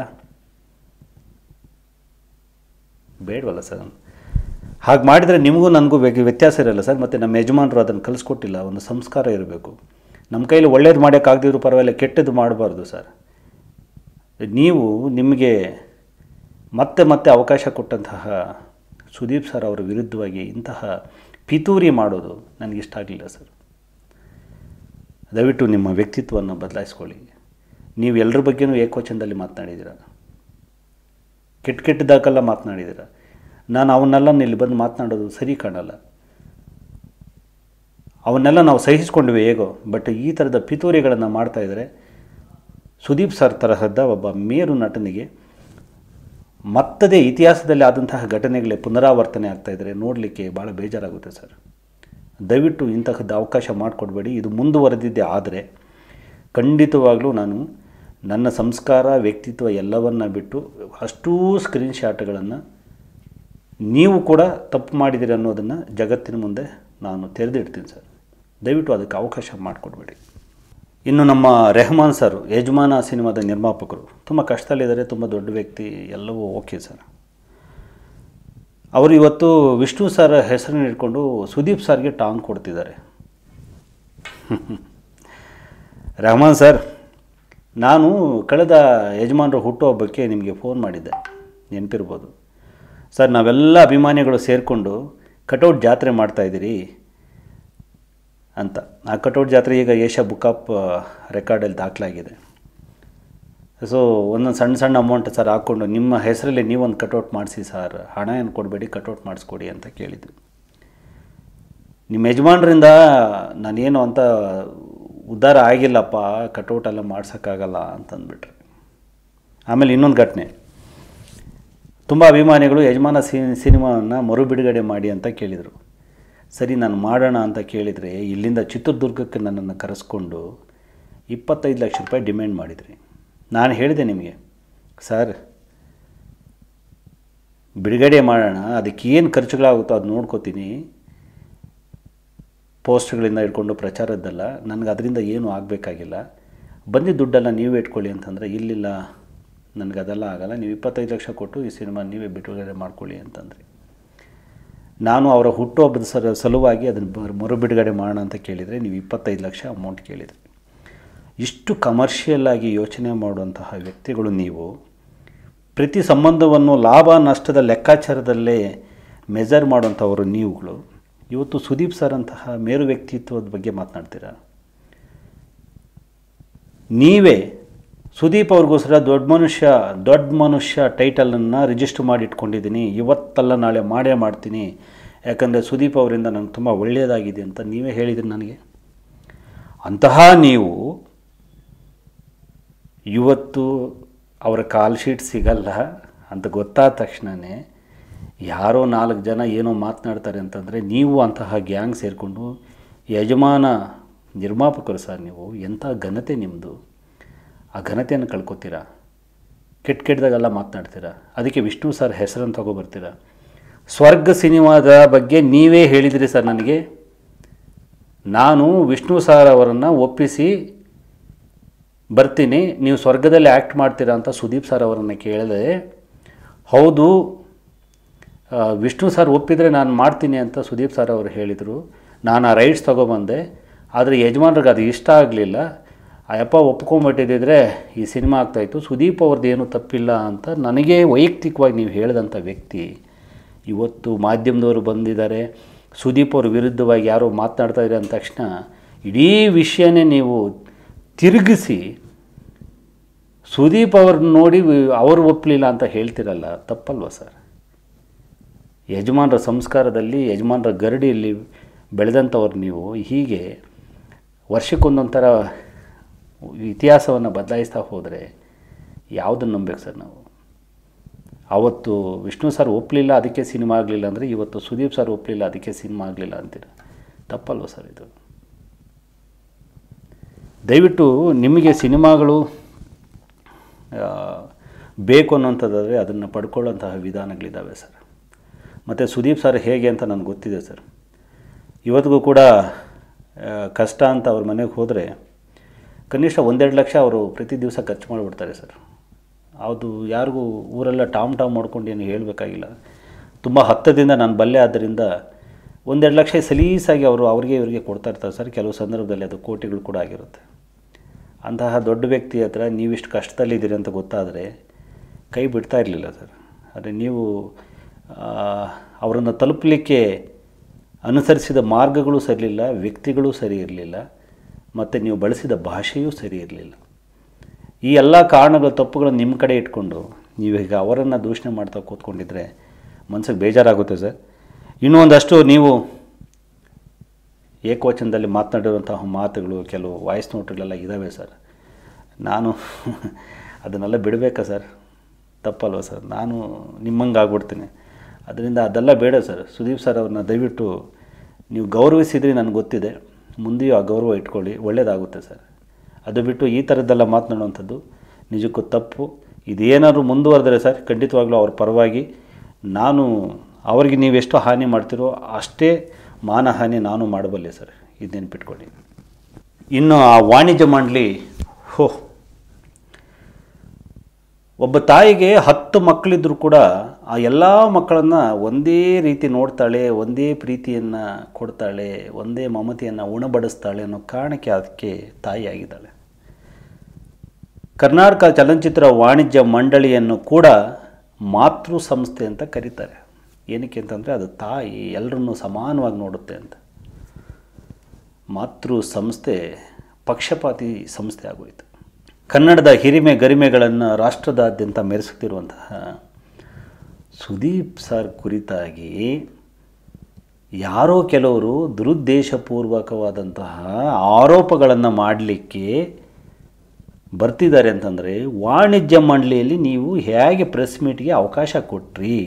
ಬೇಡವಲ್ಲ ಸರ್ ಹಾಗೆ ಮಾಡಿದರೆ ನಿಮಗೂ ನನಗೂ ವ್ಯ- ವ್ಯತ್ಯಾಸ ಇರಲ್ಲ ಸರ್ ಮತ್ತು ನಮ್ಮ ಯಜಮಾನರು ಅದನ್ನು ಕಲಿಸ್ಕೊಟ್ಟಿಲ್ಲ ಒಂದು ಸಂಸ್ಕಾರ ಇರಬೇಕು ನಮ್ಮ ಕೈಲಿ ಒಳ್ಳೇದು ಮಾಡೋಕ್ಕಾಗದಿದ್ರು ಪರವಾಗಿಲ್ಲ ಕೆಟ್ಟದ್ದು ಮಾಡಬಾರ್ದು ಸರ್ ನೀವು ನಿಮಗೆ ಮತ್ತೆ ಮತ್ತೆ ಅವಕಾಶ ಕೊಟ್ಟಂತಹ ಸುದೀಪ್ ಸರ್ ಅವರ ವಿರುದ್ಧವಾಗಿ ಇಂತಹ ಪಿತೂರಿ ಮಾಡೋದು ನನಗಿಷ್ಟ ಆಗಲಿಲ್ಲ ಸರ್ ದಯವಿಟ್ಟು ನಿಮ್ಮ ವ್ಯಕ್ತಿತ್ವವನ್ನು ಬದಲಾಯಿಸ್ಕೊಳ್ಳಿ ನೀವು ಎಲ್ಲರ ಬಗ್ಗೆನೂ ಏಕವಚನದಲ್ಲಿ ಮಾತನಾಡಿದ್ದೀರ ಕೆಟ್ಟ ಕೆಟ್ಟದಾಗೆಲ್ಲ ಮಾತನಾಡಿದ್ದೀರ ನಾನು ಅವನ್ನೆಲ್ಲ ಇಲ್ಲಿ ಬಂದು ಮಾತನಾಡೋದು ಸರಿ ಕಾಣಲ್ಲ ಅವನ್ನೆಲ್ಲ ನಾವು ಸಹಿಸ್ಕೊಂಡ್ವಿ ಹೇಗೋ ಬಟ್ ಈ ಥರದ ಪಿತೂರಿಗಳನ್ನು ಮಾಡ್ತಾಯಿದ್ರೆ ಸುದೀಪ್ ಸರ್ ತರಹದ ಒಬ್ಬ ಮೇರು ನಟನಿಗೆ ಮತ್ತದೇ ಇತಿಹಾಸದಲ್ಲಿ ಆದಂತಹ ಘಟನೆಗಳೇ ಪುನರಾವರ್ತನೆ ಆಗ್ತಾಯಿದ್ರೆ ನೋಡಲಿಕ್ಕೆ ಭಾಳ ಬೇಜಾರಾಗುತ್ತೆ ಸರ್ ದಯವಿಟ್ಟು ಇಂತಹದ್ದು ಅವಕಾಶ ಮಾಡಿಕೊಡ್ಬೇಡಿ ಇದು ಮುಂದುವರೆದಿದ್ದೆ ಆದರೆ ಖಂಡಿತವಾಗಲೂ ನಾನು ನನ್ನ ಸಂಸ್ಕಾರ ವ್ಯಕ್ತಿತ್ವ ಎಲ್ಲವನ್ನ ಬಿಟ್ಟು ಅಷ್ಟೂ ಸ್ಕ್ರೀನ್ ಶಾಟ್ಗಳನ್ನು ನೀವು ಕೂಡ ತಪ್ಪು ಮಾಡಿದ್ದೀರಿ ಅನ್ನೋದನ್ನು ಜಗತ್ತಿನ ಮುಂದೆ ನಾನು ತೆರೆದಿಡ್ತೀನಿ ಸರ್ ದಯವಿಟ್ಟು ಅದಕ್ಕೆ ಅವಕಾಶ ಮಾಡಿಕೊಡ್ಬೇಡಿ ಇನ್ನು ನಮ್ಮ ರೆಹಮಾನ್ ಸರ್ ಯಜಮಾನ ಸಿನಿಮಾದ ನಿರ್ಮಾಪಕರು ತುಂಬ ಕಷ್ಟದಲ್ಲಿದ್ದಾರೆ ತುಂಬ ದೊಡ್ಡ ವ್ಯಕ್ತಿ ಎಲ್ಲವೂ ಓಕೆ ಸರ್ ಅವರು ಇವತ್ತು ವಿಷ್ಣು ಸರ್ ಹೆಸರನ್ನ ಇಟ್ಕೊಂಡು ಸುದೀಪ್ ಸರ್ಗೆ ಟಾಂಗ್ ಕೊಡ್ತಿದ್ದಾರೆ ರೆಹಮಾನ್ ಸರ್ ನಾನು ಕಳೆದ ಯಜಮಾನರ ಹುಟ್ಟುಹಬ್ಬಕ್ಕೆ ನಿಮಗೆ ಫೋನ್ ಮಾಡಿದ್ದೆ ನೆನಪಿರ್ಬೋದು ಸರ್ ನಾವೆಲ್ಲ ಅಭಿಮಾನಿಗಳು ಸೇರಿಕೊಂಡು ಕಟೌಟ್ ಜಾತ್ರೆ ಮಾಡ್ತಾಯಿದ್ದೀರಿ ಅಂತ ಆ ಕಟೌಟ್ ಜಾತ್ರೆ ಈಗ ಏಷ್ಯಾ ಬುಕ್ ಆಫ್ ರೆಕಾರ್ಡಲ್ಲಿ ದಾಖಲಾಗಿದೆ ಸೊ ಒಂದೊಂದು ಸಣ್ಣ ಸಣ್ಣ ಅಮೌಂಟ್ ಸರ್ ಹಾಕ್ಕೊಂಡು ನಿಮ್ಮ ಹೆಸರಲ್ಲಿ ನೀವೊಂದು ಕಟೌಟ್ ಮಾಡಿಸಿ ಸರ್ ಹಣ ಏನು ಕೊಡಬೇಡಿ ಕಟೌಟ್ ಮಾಡಿಸ್ಕೊಡಿ ಅಂತ ಕೇಳಿದ್ವಿ ನಿಮ್ಮ ಯಜಮಾನ್ರಿಂದ ನಾನೇನು ಅಂತ ಉದ್ಧಾರ ಆಗಿಲ್ಲಪ್ಪ ಕಟೌಟ್ ಎಲ್ಲ ಮಾಡ್ಸೋಕ್ಕಾಗಲ್ಲ ಅಂತಂದ್ಬಿಟ್ರೆ ಆಮೇಲೆ ಇನ್ನೊಂದು ಘಟನೆ ತುಂಬ ಅಭಿಮಾನಿಗಳು ಯಜಮಾನ ಸಿ ಸಿನಿಮಾವನ್ನು ಮರು ಬಿಡುಗಡೆ ಮಾಡಿ ಅಂತ ಕೇಳಿದರು ಸರಿ ನಾನು ಮಾಡೋಣ ಅಂತ ಕೇಳಿದರೆ ಇಲ್ಲಿಂದ ಚಿತ್ರದುರ್ಗಕ್ಕೆ ನನ್ನನ್ನು ಕರೆಸ್ಕೊಂಡು ಇಪ್ಪತ್ತೈದು ಲಕ್ಷ ರೂಪಾಯಿ ಡಿಮ್ಯಾಂಡ್ ಮಾಡಿದ್ರಿ ನಾನು ಹೇಳಿದೆ ನಿಮಗೆ ಸರ್ ಬಿಡುಗಡೆ ಮಾಡೋಣ ಅದಕ್ಕೆ ಏನು ಖರ್ಚುಗಳಾಗುತ್ತೋ ಅದು ನೋಡ್ಕೋತೀನಿ ಪೋಸ್ಟ್ಗಳಿಂದ ಇಟ್ಕೊಂಡು ಪ್ರಚಾರದ್ದಲ್ಲ ನನಗೆ ಅದರಿಂದ ಏನೂ ಆಗಬೇಕಾಗಿಲ್ಲ ಬಂದಿದ್ದ ದುಡ್ಡೆಲ್ಲ ನೀವೇ ಇಟ್ಕೊಳ್ಳಿ ಅಂತಂದರೆ ಇಲ್ಲಿಲ್ಲ ನನಗೆ ಅದೆಲ್ಲ ಆಗಲ್ಲ ನೀವು ಇಪ್ಪತ್ತೈದು ಲಕ್ಷ ಕೊಟ್ಟು ಈ ಸಿನಿಮಾ ನೀವೇ ಬಿಡುಗಡೆ ಮಾಡ್ಕೊಳ್ಳಿ ಅಂತಂದರೆ ನಾನು ಅವರ ಹುಟ್ಟುಹಬ್ಬದ ಸರ ಸಲುವಾಗಿ ಅದನ್ನು ಬ- ಮರು ಬಿಡುಗಡೆ ಮಾಡೋಣ ಅಂತ ಕೇಳಿದರೆ ನೀವು ಇಪ್ಪತ್ತೈದು ಲಕ್ಷ ಅಮೌಂಟ್ ಕೇಳಿದ್ರಿ ಇಷ್ಟು ಕಮರ್ಷಿಯಲ್ ಆಗಿ ಯೋಚನೆ ಮಾಡುವಂತಹ ವ್ಯಕ್ತಿಗಳು ನೀವು ಪ್ರತಿ ಸಂಬಂಧವನ್ನು ಲಾಭ ನಷ್ಟದ ಲೆಕ್ಕಾಚಾರದಲ್ಲೇ ಮೆಜರ್ ಮಾಡುವಂಥವರು ನೀವುಗಳು ಇವತ್ತು ಸುದೀಪ್ ಸರ್ ಅಂತಹ ಮೇರು ವ್ಯಕ್ತಿತ್ವದ ಬಗ್ಗೆ ಮಾತನಾಡ್ತೀರಾ ನೀವೇ ಸುದೀಪ್ ಅವ್ರಿಗೋಸ್ಕರ ದೊಡ್ಡ ಮನುಷ್ಯ ದೊಡ್ಡ ಮನುಷ್ಯ ಟೈಟಲನ್ನು ರಿಜಿಸ್ಟರ್ ಮಾಡಿ ಇಟ್ಕೊಂಡಿದ್ದೀನಿ ಇವತ್ತಲ್ಲ ನಾಳೆ ಮಾಡೇ ಮಾಡ್ತೀನಿ ಯಾಕಂದರೆ ಸುದೀಪ್ ಅವರಿಂದ ನನಗೆ ತುಂಬ ಒಳ್ಳೆಯದಾಗಿದೆ ಅಂತ ನೀವೇ ಹೇಳಿದ್ರಿ ನನಗೆ ಅಂತಹ ನೀವು ಇವತ್ತು ಅವರ ಕಾಲ್ ಶೀಟ್ ಸಿಗಲ್ಲ ಅಂತ ಗೊತ್ತಾದ ತಕ್ಷಣವೇ ಯಾರೋ ನಾಲ್ಕು ಜನ ಏನೋ ಮಾತನಾಡ್ತಾರೆ ಅಂತಂದರೆ ನೀವು ಅಂತಹ ಗ್ಯಾಂಗ್ ಸೇರಿಕೊಂಡು ಯಜಮಾನ ನಿರ್ಮಾಪಕರು ಸರ್ ನೀವು ಎಂಥ ಘನತೆ ನಿಮ್ಮದು ಆ ಘನತೆಯನ್ನು ಕಳ್ಕೊತೀರಾ ಕೆಟ್ಟ ಕೆಟ್ಟದಾಗೆಲ್ಲ ಮಾತನಾಡ್ತೀರಾ ಅದಕ್ಕೆ ವಿಷ್ಣು ಸರ್ ಹೆಸರನ್ನು ತಗೊಬರ್ತೀರಾ ಸ್ವರ್ಗ ಸಿನಿಮಾದ ಬಗ್ಗೆ ನೀವೇ ಹೇಳಿದಿರಿ ಸರ್ ನನಗೆ ನಾನು ವಿಷ್ಣು ಸರ್ ಅವರನ್ನು ಒಪ್ಪಿಸಿ ಬರ್ತೀನಿ ನೀವು ಸ್ವರ್ಗದಲ್ಲಿ ಆ್ಯಕ್ಟ್ ಮಾಡ್ತೀರಾ ಅಂತ ಸುದೀಪ್ ಸರ್ ಅವರನ್ನು ಕೇಳಿದೆ ಹೌದು ಆ, ವಿಷ್ಣು ಸರ್ ಒಪ್ಪಿದರೆ ನಾನು ಮಾಡ್ತೀನಿ ಅಂತ ಸುದೀಪ್ ಸರ್ ಅವರು ಹೇಳಿದರು ನಾನು ಆ ರೈಟ್ಸ್ ತೊಗೊಬಂದೆ ಆದರೆ ಯಜಮಾನ್ರಿಗೆ ಅದು ಇಷ್ಟ ಆಗಲಿಲ್ಲ ಅಯ್ಯಪ್ಪ ಒಪ್ಕೊಂಬಿಟ್ಟಿದ್ದಿದ್ರೆ ಈ ಸಿನಿಮಾ ಆಗ್ತಾಯಿತ್ತು ಸುದೀಪ್ ಅವ್ರದ್ದು ಏನೂ ತಪ್ಪಿಲ್ಲ ಅಂತ ನನಗೆ ವೈಯಕ್ತಿಕವಾಗಿ ನೀವು ಹೇಳಿದಂಥ ವ್ಯಕ್ತಿ ಇವತ್ತು ಮಾಧ್ಯಮದವರು ಬಂದಿದ್ದಾರೆ ಸುದೀಪ್ ಅವ್ರ ವಿರುದ್ಧವಾಗಿ ಯಾರೋ ಮಾತನಾಡ್ತಾ ಇದ್ದಾರೆ ಅಂದ ತಕ್ಷಣ ಇಡೀ ವಿಷಯನೇ ನೀವು ತಿರುಗಿಸಿ ಸುದೀಪ್ ಅವ್ರನ್ನ ನೋಡಿ ವಿ- ಅವರು ಒಪ್ಪಲಿಲ್ಲ ಅಂತ ಹೇಳ್ತಿರಲ್ಲ ತಪ್ಪಲ್ವ ಸರ್ ಯಜಮಾನರ ಸಂಸ್ಕಾರದಲ್ಲಿ ಯಜಮಾನರ ಗರಡಿಯಲ್ಲಿ ಬೆಳೆದಂಥವ್ರು ನೀವು ಹೀಗೆ ವರ್ಷಕ್ಕೊಂದೊಂದು ಥರ ಇತಿಹಾಸವನ್ನು ಬದಲಾಯಿಸ್ತಾ ಹೋದರೆ ಯಾವುದನ್ನು ನಂಬೇಕು ಸರ್ ನಾವು ಅವತ್ತು ವಿಷ್ಣು ಸರ್ ಒಪ್ಪಲಿಲ್ಲ ಅದಕ್ಕೆ ಸಿನಿಮಾ ಆಗಲಿಲ್ಲ ಅಂದರೆ ಇವತ್ತು ಸುದೀಪ್ ಸರ್ ಒಪ್ಪಲಿಲ್ಲ ಅದಕ್ಕೆ ಸಿನಿಮಾ ಆಗಲಿಲ್ಲ ಅಂತೀರ ತಪ್ಪಲ್ವ ಸರ್ ಇದು ದಯವಿಟ್ಟು ನಿಮಗೆ ಸಿನಿಮಾಗಳು ಆ, ಬೇಕು ಅನ್ನೋಂಥದ್ದಾದರೆ ಅದನ್ನು ಪಡ್ಕೊಳ್ಳೋಂತಹ ವಿಧಾನಗಳಿದ್ದಾವೆ ಸರ್ ಮತ್ತು ಸುದೀಪ್ ಸರ್ ಹೇಗೆ ಅಂತ ನನಗೆ ಗೊತ್ತಿದೆ ಸರ್ ಇವತ್ತಿಗೂ ಕೂಡ ಆ, ಕಷ್ಟ ಅಂತ ಅವ್ರ ಮನೆಗೆ ಹೋದರೆ ಕನಿಷ್ಠ ಒಂದೆರಡು ಲಕ್ಷ ಅವರು ಪ್ರತಿ ದಿವಸ ಖರ್ಚು ಮಾಡಿಬಿಡ್ತಾರೆ ಸರ್ ಅದು ಯಾರಿಗೂ ಊರೆಲ್ಲ ಟಾಮ್ ಟಾಮ್ ಮಾಡ್ಕೊಂಡು ಏನು ಹೇಳಬೇಕಾಗಿಲ್ಲ ತುಂಬ ಹತ್ತದಿಂದ ನಾನು ಬಲ್ಲೆ ಆದ್ದರಿಂದ ಒಂದೆರಡು ಲಕ್ಷ ಸಲೀಸಾಗಿ ಅವರು ಅವ್ರಿಗೆ ಇವರಿಗೆ ಕೊಡ್ತಾ ಇರ್ತಾರೆ ಸರ್ ಕೆಲವು ಸಂದರ್ಭದಲ್ಲಿ ಅದು ಕೋಟಿಗಳು ಕೂಡ ಆಗಿರುತ್ತೆ ಅಂತಹ ದೊಡ್ಡ ವ್ಯಕ್ತಿ ಹತ್ರ ನೀವಿಷ್ಟು ಕಷ್ಟದಲ್ಲಿದ್ದೀರಿ ಅಂತ ಗೊತ್ತಾದರೆ ಕೈ ಬಿಡ್ತಾ ಇರಲಿಲ್ಲ ಸರ್ ಆದರೆ ನೀವು ಅವರನ್ನು ತಲುಪಲಿಕ್ಕೆ ಅನುಸರಿಸಿದ ಮಾರ್ಗಗಳು ಸರಿಯಿಲ್ಲ ವ್ಯಕ್ತಿಗಳು ಸರಿ ಇರಲಿಲ್ಲ ಮತ್ತು ನೀವು ಬಳಸಿದ ಭಾಷೆಯೂ ಸರಿ ಇರಲಿಲ್ಲ ಈ ಎಲ್ಲ ಕಾರಣಗಳ ತಪ್ಪುಗಳನ್ನು ನಿಮ್ಮ ಕಡೆ ಇಟ್ಕೊಂಡು ನೀವೀಗ ಅವರನ್ನು ದೂಷಣೆ ಮಾಡ್ತಾ ಕೂತ್ಕೊಂಡಿದ್ರೆ ಮನಸ್ಸಿಗೆ ಬೇಜಾರಾಗುತ್ತೆ ಸರ್ ಇನ್ನೂ ಒಂದಷ್ಟು ನೀವು ಏಕವಚನದಲ್ಲಿ ಮಾತನಾಡಿರುವಂತಹ ಮಾತುಗಳು ಕೆಲವು ವಾಯ್ಸ್ ನೋಟ್ಗಳೆಲ್ಲ ಇದ್ದಾವೆ ಸರ್ ನಾನು ಅದನ್ನೆಲ್ಲ ಬಿಡಬೇಕಾ ಸರ್ ತಪ್ಪಲ್ವ ಸರ್ ನಾನು ನಿಮ್ಮಂಗೆ ಆಗ್ಬಿಡ್ತೀನಿ ಅದರಿಂದ ಅದೆಲ್ಲ ಬೇಡ ಸರ್ ಸುದೀಪ್ ಸರ್ ಅವ್ರನ್ನ ದಯವಿಟ್ಟು ನೀವು ಗೌರವಿಸಿದ್ರಿ ನನಗೆ ಗೊತ್ತಿದೆ ಮುಂದೆಯೂ ಆ ಗೌರವ ಇಟ್ಕೊಳ್ಳಿ ಒಳ್ಳೆಯದಾಗುತ್ತೆ ಸರ್ ಅದು ಬಿಟ್ಟು ಈ ಥರದ್ದೆಲ್ಲ ಮಾತನಾಡುವಂಥದ್ದು ನಿಜಕ್ಕೂ ತಪ್ಪು ಇದೇನಾದ್ರು ಮುಂದುವರೆದರೆ ಸರ್ ಖಂಡಿತವಾಗ್ಲೂ ಅವ್ರ ಪರವಾಗಿ ನಾನು ಅವರಿಗೆ ನೀವೆಷ್ಟು ಹಾನಿ ಮಾಡ್ತೀರೋ ಅಷ್ಟೇ ಮಾನಹಾನಿ ನಾನು ಮಾಡಬಲ್ಲೆ ಸರ್ ಇದು ನೆನ್ಪಿಟ್ಕೊಳ್ಳಿ ಇನ್ನು ಆ ವಾಣಿಜ್ಯ ಮಂಡಳಿ ಹೋ ಒಬ್ಬ ತಾಯಿಗೆ ಹತ್ತು ಮಕ್ಕಳಿದ್ರೂ ಕೂಡ ಆ ಎಲ್ಲ ಮಕ್ಕಳನ್ನು ಒಂದೇ ರೀತಿ ನೋಡ್ತಾಳೆ ಒಂದೇ ಪ್ರೀತಿಯನ್ನು ಕೊಡ್ತಾಳೆ ಒಂದೇ ಮಮತೆಯನ್ನು ಉಣಬಡಿಸ್ತಾಳೆ ಅನ್ನೋ ಕಾರಣಕ್ಕೆ ಅದಕ್ಕೆ ತಾಯಿಯಾಗಿದ್ದಾಳೆ ಕರ್ನಾಟಕ ಚಲನಚಿತ್ರ ವಾಣಿಜ್ಯ ಮಂಡಳಿಯನ್ನು ಕೂಡ ಮಾತೃ ಸಂಸ್ಥೆ ಅಂತ ಕರೀತಾರೆ ಏನಕ್ಕೆ ಅಂತಂದರೆ ಅದು ತಾಯಿ ಎಲ್ಲರನ್ನೂ ಸಮಾನವಾಗಿ ನೋಡುತ್ತೆ ಅಂತ ಮಾತೃ ಸಂಸ್ಥೆ ಪಕ್ಷಪಾತಿ ಸಂಸ್ಥೆ ಆಗೋಯಿತು ಕನ್ನಡದ ಹಿರಿಮೆ ಗರಿಮೆಗಳನ್ನು ರಾಷ್ಟ್ರದಾದ್ಯಂತ ಮೆರೆಸುತ್ತಿರುವಂತಹ ಸುದೀಪ್ ಸರ್ ಕುರಿತಾಗಿ ಯಾರೋ ಕೆಲವರು ದುರುದ್ದೇಶಪೂರ್ವಕವಾದಂತಹ ಆರೋಪಗಳನ್ನು ಮಾಡಲಿಕ್ಕೆ ಬರ್ತಿದ್ದಾರೆ ಅಂತಂದರೆ ವಾಣಿಜ್ಯ ಮಂಡಳಿಯಲ್ಲಿ ನೀವು ಹೇಗೆ ಪ್ರೆಸ್ ಮೀಟ್ಗೆ ಅವಕಾಶ ಕೊಟ್ರಿ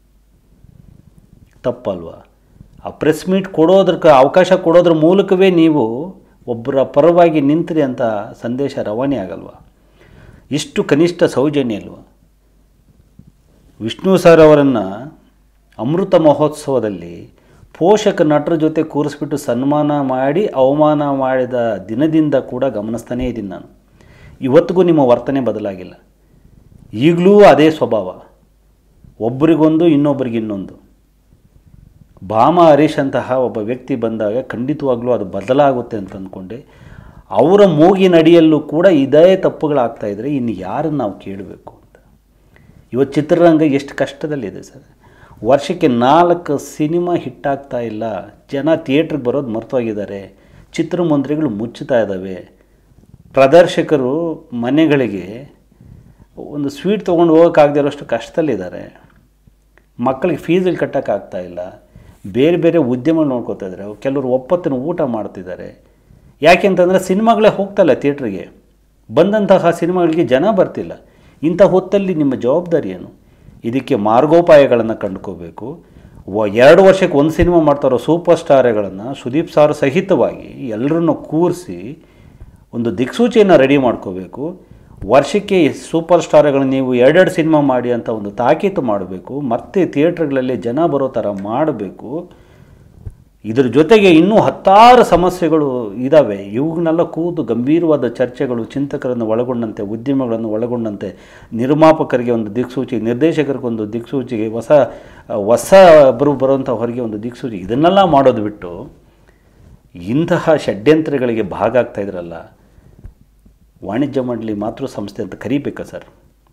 ತಪ್ಪಲ್ವಾ ಆ ಪ್ರೆಸ್ ಮೀಟ್ ಕೊಡೋದಕ್ಕೆ ಅವಕಾಶ ಕೊಡೋದ್ರ ಮೂಲಕವೇ ನೀವು ಒಬ್ಬರ ಪರವಾಗಿ ನಿಂತ್ರಿ ಅಂತ ಸಂದೇಶ ರವಾನೆ ಆಗಲ್ವಾ ಇಷ್ಟು ಕನಿಷ್ಠ ಸೌಜನ್ಯ ಅಲ್ವಾ ವಿಷ್ಣು ಸರ್ ಅವರನ್ನು ಅಮೃತ ಮಹೋತ್ಸವದಲ್ಲಿ ಪೋಷಕ ನಟರ ಜೊತೆ ಕೂರಿಸ್ಬಿಟ್ಟು ಸನ್ಮಾನ ಮಾಡಿ ಅವಮಾನ ಮಾಡಿದ ದಿನದಿಂದ ಕೂಡ ಗಮನಿಸ್ತಾನೇ ಇದ್ದೀನಿ ನಾನು ಇವತ್ತಿಗೂ ನಿಮ್ಮ ವರ್ತನೆ ಬದಲಾಗಿಲ್ಲ ಈಗಲೂ ಅದೇ ಸ್ವಭಾವ ಒಬ್ಬರಿಗೊಂದು ಇನ್ನೊಬ್ಬರಿಗೆ ಇನ್ನೊಂದು ಭಾಮ ಹರೀಶ್ ಅಂತಹ ಒಬ್ಬ ವ್ಯಕ್ತಿ ಬಂದಾಗ ಖಂಡಿತವಾಗ್ಲೂ ಅದು ಬದಲಾಗುತ್ತೆ ಅಂತ ಅಂದ್ಕೊಂಡೆ ಅವರ ಮೂಗಿನಡಿಯಲ್ಲೂ ಕೂಡ ಇದೇ ತಪ್ಪುಗಳಾಗ್ತಾ ಇದ್ದರೆ ಇನ್ನು ಯಾರನ್ನು ನಾವು ಕೇಳಬೇಕು ಅಂತ ಇವತ್ತು ಚಿತ್ರರಂಗ ಎಷ್ಟು ಕಷ್ಟದಲ್ಲಿದೆ ಸರ್ ವರ್ಷಕ್ಕೆ ನಾಲ್ಕು ಸಿನಿಮಾ ಹಿಟ್ಟಾಗ್ತಾ ಇಲ್ಲ ಜನ ಥಿಯೇಟ್ರಿಗೆ ಬರೋದು ಮರ್ತೋಗಿದ್ದಾರೆ ಚಿತ್ರಮಂದಿರಗಳು ಮುಚ್ಚುತ್ತಾ ಇದ್ದಾವೆ ಪ್ರದರ್ಶಕರು ಮನೆಗಳಿಗೆ ಒಂದು ಸ್ವೀಟ್ ತೊಗೊಂಡು ಹೋಗೋಕ್ಕಾಗದೇ ಇರೋಷ್ಟು ಕಷ್ಟದಲ್ಲಿದ್ದಾರೆ ಮಕ್ಕಳಿಗೆ ಫೀಸಲ್ಲಿ ಕಟ್ಟೋಕ್ಕಾಗ್ತಾ ಇಲ್ಲ ಬೇರೆ ಬೇರೆ ಉದ್ಯಮ ನೋಡ್ಕೋತಾ ಇದ್ದಾರೆ ಕೆಲವರು ಒಪ್ಪತ್ತಿನ ಊಟ ಮಾಡ್ತಿದ್ದಾರೆ ಯಾಕೆ ಅಂತಂದರೆ ಸಿನಿಮಾಗಳೇ ಹೋಗ್ತಲ್ಲ ಥಿಯೇಟ್ರಿಗೆ ಬಂದಂತಹ ಸಿನಿಮಾಗಳಿಗೆ ಜನ ಬರ್ತಿಲ್ಲ ಇಂಥ ಹೊತ್ತಲ್ಲಿ ನಿಮ್ಮ ಜವಾಬ್ದಾರಿ ಏನು ಇದಕ್ಕೆ ಮಾರ್ಗೋಪಾಯಗಳನ್ನು ಕಂಡುಕೋಬೇಕು ವ ಎರಡು ವರ್ಷಕ್ಕೆ ಒಂದು ಸಿನಿಮಾ ಮಾಡ್ತಾರೋ ಸೂಪರ್ ಸ್ಟಾರ್ಗಳನ್ನು ಸುದೀಪ್ ಸಾರ್ ಸಹಿತವಾಗಿ ಎಲ್ಲರನ್ನು ಕೂರಿಸಿ ಒಂದು ದಿಕ್ಸೂಚಿಯನ್ನು ರೆಡಿ ಮಾಡ್ಕೋಬೇಕು ವರ್ಷಕ್ಕೆ ಸೂಪರ್ ಸ್ಟಾರ್ಗಳನ್ನು ನೀವು ಎರಡೆರಡು ಸಿನಿಮಾ ಮಾಡಿ ಅಂತ ಒಂದು ತಾಕೀತು ಮಾಡಬೇಕು ಮತ್ತೆ ಥಿಯೇಟ್ರ್ಗಳಲ್ಲಿ ಜನ ಬರೋ ಥರ ಮಾಡಬೇಕು ಇದರ ಜೊತೆಗೆ ಇನ್ನೂ ಹತ್ತಾರು ಸಮಸ್ಯೆಗಳು ಇದ್ದಾವೆ ಇವುಗಳನ್ನೆಲ್ಲ ಕೂತು ಗಂಭೀರವಾದ ಚರ್ಚೆಗಳು ಚಿಂತಕರನ್ನು ಒಳಗೊಂಡಂತೆ ಉದ್ಯಮಗಳನ್ನು ಒಳಗೊಂಡಂತೆ ನಿರ್ಮಾಪಕರಿಗೆ ಒಂದು ದಿಕ್ಸೂಚಿ ನಿರ್ದೇಶಕರಿಗೆ ಒಂದು ದಿಕ್ಸೂಚಿಗೆ ಹೊಸ ಹೊಸ ಬರು ಬರುವಂಥ ಹೊರಗೆ ಒಂದು ದಿಕ್ಸೂಚಿ ಇದನ್ನೆಲ್ಲ ಮಾಡೋದು ಬಿಟ್ಟು ಇಂತಹ ಷಡ್ಯಂತ್ರಗಳಿಗೆ ಭಾಗ ಆಗ್ತಾ ಇದ್ರಲ್ಲ ವಾಣಿಜ್ಯ ಮಂಡಳಿ ಮಾತೃ ಸಂಸ್ಥೆ ಅಂತ ಕರಿಬೇಕಾ ಸರ್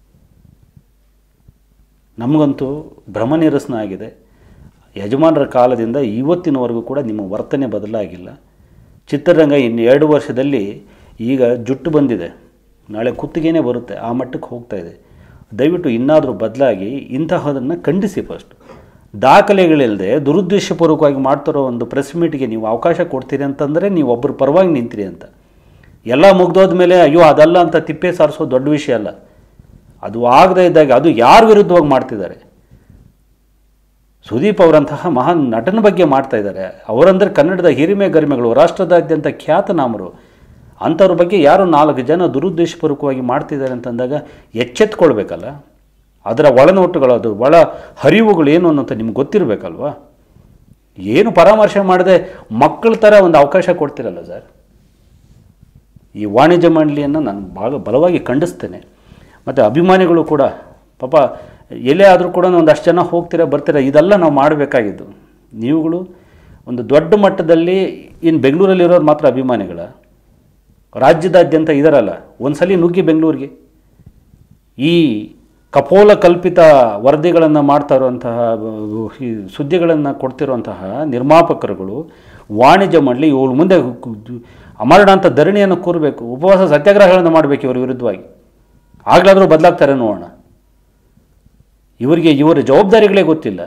ನಮಗಂತೂ ಭ್ರಮ ನಿರಸನ ಆಗಿದೆ ಯಜಮಾನರ ಕಾಲದಿಂದ ಇವತ್ತಿನವರೆಗೂ ಕೂಡ ನಿಮ್ಮ ವರ್ತನೆ ಬದಲಾಗಿಲ್ಲ ಚಿತ್ರರಂಗ ಇನ್ನು ಎರಡು ವರ್ಷದಲ್ಲಿ ಈಗ ಜುಟ್ಟು ಬಂದಿದೆ ನಾಳೆ ಕುತ್ತಿಗೆನೇ ಬರುತ್ತೆ ಆ ಮಟ್ಟಕ್ಕೆ ಹೋಗ್ತಾ ಇದೆ ದಯವಿಟ್ಟು ಇನ್ನಾದರೂ ಬದಲಾಗಿ ಇಂತಹದನ್ನು ಖಂಡಿಸಿ ಫಸ್ಟ್ ದಾಖಲೆಗಳಿಲ್ಲದೆ ದುರುದ್ದೇಶಪೂರ್ವಕವಾಗಿ ಮಾಡ್ತಿರೋ ಒಂದು ಪ್ರೆಸ್ ಮೀಟ್ಗೆ ನೀವು ಅವಕಾಶ ಕೊಡ್ತೀರಿ ಅಂತಂದರೆ ನೀವು ಒಬ್ಬರು ಪರವಾಗಿ ನಿಂತೀರಿ ಅಂತ ಎಲ್ಲ ಮುಗ್ದೋದ ಮೇಲೆ ಅಯ್ಯೋ ಅದಲ್ಲ ಅಂತ ತಿಪ್ಪೆ ಸಾರಿಸೋ ದೊಡ್ಡ ವಿಷಯ ಅಲ್ಲ ಅದು ಆಗದೇ ಇದ್ದಾಗ ಅದು ಯಾರ ವಿರುದ್ಧವಾಗಿ ಮಾಡ್ತಿದ್ದಾರೆ ಸುದೀಪ್ ಅವರಂತಹ ಮಹಾನ್ ನಟನ ಬಗ್ಗೆ ಮಾಡ್ತಾ ಇದ್ದಾರೆ ಅವರಂದರೆ ಕನ್ನಡದ ಹಿರಿಮೆ ಗರಿಮೆಗಳು ರಾಷ್ಟ್ರದಾದ್ಯಂತ ಖ್ಯಾತನಾಮರು ಅಂಥವ್ರ ಬಗ್ಗೆ ಯಾರು ನಾಲ್ಕು ಜನ ದುರುದ್ದೇಶಪೂರ್ವಕವಾಗಿ ಮಾಡ್ತಿದ್ದಾರೆ ಅಂತಂದಾಗ ಎಚ್ಚೆತ್ಕೊಳ್ಬೇಕಲ್ಲ ಅದರ ಒಳನೋಟಗಳು ಅದು ಒಳ ಹರಿವುಗಳು ಏನು ಅನ್ನೋಂಥ ನಿಮ್ಗೆ ಗೊತ್ತಿರಬೇಕಲ್ವಾ ಏನು ಪರಾಮರ್ಶೆ ಮಾಡದೆ ಮಕ್ಕಳ ಥರ ಒಂದು ಅವಕಾಶ ಕೊಡ್ತಿರಲ್ಲ ಸರ್ ಈ ವಾಣಿಜ್ಯ ಮಂಡಳಿಯನ್ನು ನಾನು ಭಾಳ ಬಲವಾಗಿ ಖಂಡಿಸ್ತೇನೆ ಮತ್ತು ಅಭಿಮಾನಿಗಳು ಕೂಡ ಪಾಪ ಎಲ್ಲೇ ಆದರೂ ಕೂಡ ಒಂದಷ್ಟು ಜನ ಹೋಗ್ತೀರಾ ಬರ್ತೀರಾ ಇದೆಲ್ಲ ನಾವು ಮಾಡಬೇಕಾಗಿದ್ದು ನೀವುಗಳು ಒಂದು ದೊಡ್ಡ ಮಟ್ಟದಲ್ಲಿ ಇನ್ನು ಬೆಂಗಳೂರಲ್ಲಿರೋರು ಮಾತ್ರ ಅಭಿಮಾನಿಗಳ ರಾಜ್ಯದಾದ್ಯಂತ ಇದರಲ್ಲ ಒಂದ್ಸಲಿ ನುಗ್ಗಿ ಬೆಂಗಳೂರಿಗೆ ಈ ಕಪೋಲ ಕಲ್ಪಿತ ವರದಿಗಳನ್ನು ಮಾಡ್ತಾ ಇರುವಂತಹ ಈ ಸುದ್ದಿಗಳನ್ನು ಕೊಡ್ತಿರುವಂತಹ ನಿರ್ಮಾಪಕರುಗಳು ವಾಣಿಜ್ಯ ಮಂಡಳಿ ಇವ್ರ ಮುಂದೆ ಅಮರಣ ಅಂತ ಧರಣಿಯನ್ನು ಕೂರಬೇಕು ಉಪವಾಸ ಸತ್ಯಾಗ್ರಹಗಳನ್ನು ಮಾಡಬೇಕು ಇವರ ವಿರುದ್ಧವಾಗಿ ಆಗಲಾದರೂ ಬದಲಾಗ್ತಾರೆ ನೋಡೋಣ ಇವರಿಗೆ ಇವರ ಜವಾಬ್ದಾರಿಗಳೇ ಗೊತ್ತಿಲ್ಲ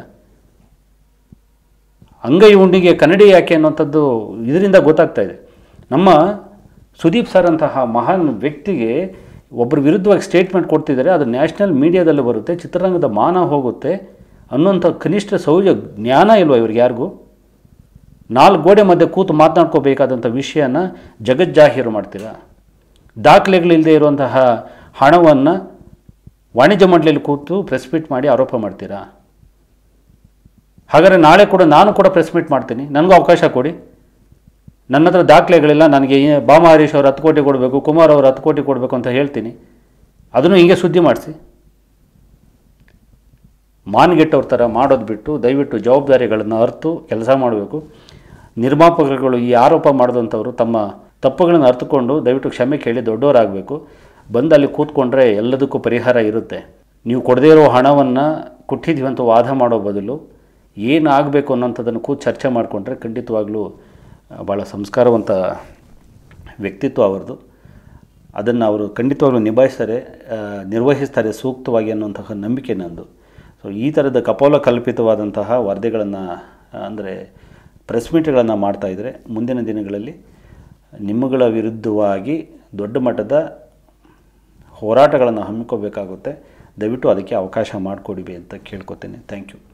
ಅಂಗೈ ಉಂಡಿಗೆ ಕನ್ನಡಿ ಯಾಕೆ ಅನ್ನೋಂಥದ್ದು ಇದರಿಂದ ಗೊತ್ತಾಗ್ತಾ ಇದೆ ನಮ್ಮ ಸುದೀಪ್ ಸರ್ ಅಂತಹ ಮಹಾನ್ ವ್ಯಕ್ತಿಗೆ ಒಬ್ಬರ ವಿರುದ್ಧವಾಗಿ ಸ್ಟೇಟ್ಮೆಂಟ್ ಕೊಡ್ತಿದ್ದಾರೆ ಅದು ನ್ಯಾಷನಲ್ ಮೀಡಿಯಾದಲ್ಲಿ ಬರುತ್ತೆ ಚಿತ್ರರಂಗದ ಮಾನ ಹೋಗುತ್ತೆ ಅನ್ನೋಂಥ ಕನಿಷ್ಠ ಸೌಜ ಜ್ಞಾನ ಇಲ್ವಾ ಇವ್ರಿಗೆ ಯಾರಿಗೂ ನಾಲ್ಕು ಗೋಡೆ ಮಧ್ಯೆ ಕೂತು ಮಾತನಾಡ್ಕೋಬೇಕಾದಂಥ ವಿಷಯನ ಜಗಜ್ಜಾಹೀರು ಮಾಡ್ತೀರಾ ದಾಖಲೆಗಳಿಲ್ಲದೆ ಇರುವಂತಹ ಹಣವನ್ನು ವಾಣಿಜ್ಯ ಮಂಡಳಿಯಲ್ಲಿ ಕೂತು ಪ್ರೆಸ್ ಮೀಟ್ ಮಾಡಿ ಆರೋಪ ಮಾಡ್ತೀರಾ ಹಾಗಾದರೆ ನಾಳೆ ಕೂಡ ನಾನು ಕೂಡ ಪ್ರೆಸ್ ಮೀಟ್ ಮಾಡ್ತೀನಿ ನನಗೂ ಅವಕಾಶ ಕೊಡಿ ನನ್ನ ಹತ್ರ ದಾಖಲೆಗಳಿಲ್ಲ ನನಗೆ ಈ- ಭಾಮ ಹರೀಶ್ ಅವರು ಹತ್ತು ಕೋಟಿ ಕೊಡಬೇಕು ಕುಮಾರ್ ಅವರು ಹತ್ತು ಕೋಟಿ ಕೊಡಬೇಕು ಅಂತ ಹೇಳ್ತೀನಿ ಅದನ್ನು ಹಿಂಗೆ ಸುದ್ದಿ ಮಾಡಿಸಿ ಮಾನ್ಗೆಟ್ಟವ್ರ ಥರ ಮಾಡೋದು ಬಿಟ್ಟು ದಯವಿಟ್ಟು ಜವಾಬ್ದಾರಿಗಳನ್ನು ಅರ್ತು ಕೆಲಸ ಮಾಡಬೇಕು ನಿರ್ಮಾಪಕರುಗಳು ಈ ಆರೋಪ ಮಾಡಿದಂಥವ್ರು ತಮ್ಮ ತಪ್ಪುಗಳನ್ನು ಅರ್ಥಕೊಂಡು ದಯವಿಟ್ಟು ಕ್ಷಮೆ ಕೇಳಿ ದೊಡ್ಡವರಾಗಬೇಕು ಬಂದು ಅಲ್ಲಿ ಕೂತ್ಕೊಂಡ್ರೆ ಎಲ್ಲದಕ್ಕೂ ಪರಿಹಾರ ಇರುತ್ತೆ ನೀವು ಕೊಡದೇ ಇರೋ ಹಣವನ್ನು ಕೊಟ್ಟಿದ್ದೀವಿ ಅಂತ ವಾದ ಮಾಡೋ ಬದಲು ಏನು ಆಗಬೇಕು ಅನ್ನೋಂಥದ್ದನ್ನು ಕೂತು ಚರ್ಚೆ ಮಾಡಿಕೊಂಡ್ರೆ ಖಂಡಿತವಾಗ್ಲೂ ಆ, ಭಾಳ ಸಂಸ್ಕಾರವಂತ ವ್ಯಕ್ತಿತ್ವ ಅವ್ರದ್ದು ಅದನ್ನು ಅವರು ಖಂಡಿತವಾಗ್ಲೂ ನಿಭಾಯಿಸ್ತಾರೆ ಆ, ನಿರ್ವಹಿಸ್ತಾರೆ ಸೂಕ್ತವಾಗಿ ಅನ್ನುವಂತಹ ನಂಬಿಕೆ ನಂದು ಸೊ ಈ ಥರದ ಕಪೋಲ ಕಲ್ಪಿತವಾದಂತಹ ವರದಿಗಳನ್ನು ಅಂದರೆ ಪ್ರೆಸ್ ಮೀಟ್ಗಳನ್ನು ಮಾಡ್ತಾಯಿದ್ರೆ ಮುಂದಿನ ದಿನಗಳಲ್ಲಿ ನಿಮ್ಮಗಳ ವಿರುದ್ಧವಾಗಿ ದೊಡ್ಡ ಮಟ್ಟದ ಹೋರಾಟಗಳನ್ನು ಹಮ್ಮಿಕೋಬೇಕಾಗುತ್ತೆ ದಯವಿಟ್ಟು ಅದಕ್ಕೆ ಅವಕಾಶ ಮಾಡಿಕೊಡಿ ಅಂತ ಕೇಳ್ಕೊತೇನೆ ಥ್ಯಾಂಕ್ ಯು